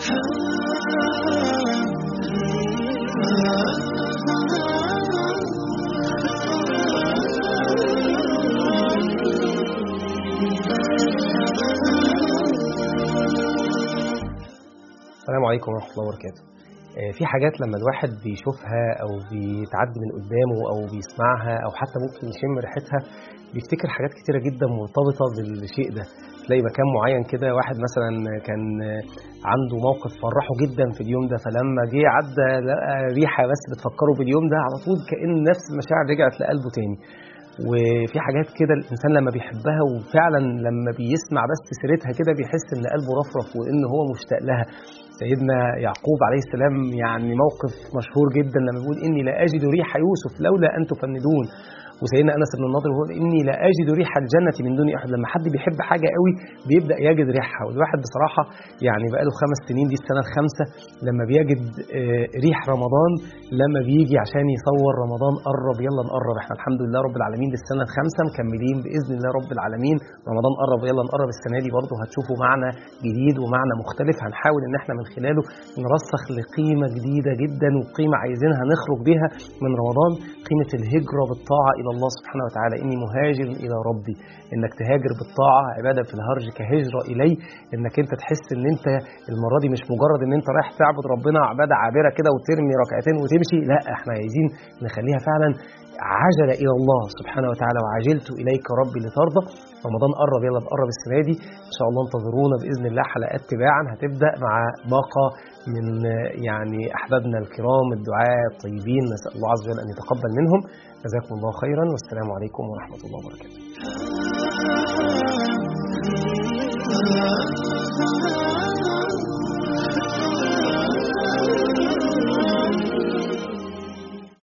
السلام عليكم ورحمة الله وبركاته آه، في حاجات لما الواحد بيشوفها أو بيتعدي من قدامه أو بيسمعها أو حتى ممكن يشم ريحتها بيفتكر حاجات كتيرة جدا مرتبطة بالشيء ده تلاقي مكان معين كده واحد مثلا كان آه، عنده موقف فرحه جدا في اليوم ده فلما جه عدى لقى ريحة بس بتفكره باليوم ده على طول كأن نفس المشاعر رجعت لقلبه تاني وفي حاجات كده الانسان لما بيحبها وفعلا لما بيسمع بس سيرتها كده بيحس ان قلبه رفرف وان هو مشتاق لها سيدنا يعقوب عليه السلام يعني موقف مشهور جدا لما بيقول اني لا اجد ريح يوسف لولا ان تفندون وسيدنا انس بن النضر يقول اني لا اجد ريح الجنه من دون احد لما حد بيحب حاجه قوي بيبدا يجد ريحها والواحد بصراحه يعني بقاله خمس سنين دي السنه الخامسه لما بيجد آه، ريح رمضان لما بيجي عشان يصور رمضان قرب يلا نقرب احنا الحمد لله رب العالمين دي السنه الخامسه مكملين باذن الله رب العالمين رمضان قرب يلا نقرب السنه دي برضه هتشوفوا معنى جديد ومعنى مختلف هنحاول ان احنا من خلاله نرسخ لقيمه جديده جدا وقيمه عايزينها نخرج بيها من رمضان قيمه الهجره بالطاعه الى الله سبحانه وتعالى اني مهاجر الى ربي انك تهاجر بالطاعه عباده في الهرج كهجره اليه انك انت تحس ان انت المره دي مش مجرد ان انت رايح تعبد ربنا عباده عابره كده وترمي ركعتين وتمشي لا احنا عايزين نخليها فعلا عجل الى الله سبحانه وتعالى وعجلت اليك ربي لترضى رمضان قرب يلا نقرب السنه دي ان شاء الله انتظرونا باذن الله حلقات تباعا هتبدا مع باقه من يعني احبابنا الكرام الدعاء الطيبين نسال الله عز وجل ان يتقبل منهم جزاكم الله خيرا والسلام عليكم ورحمه الله وبركاته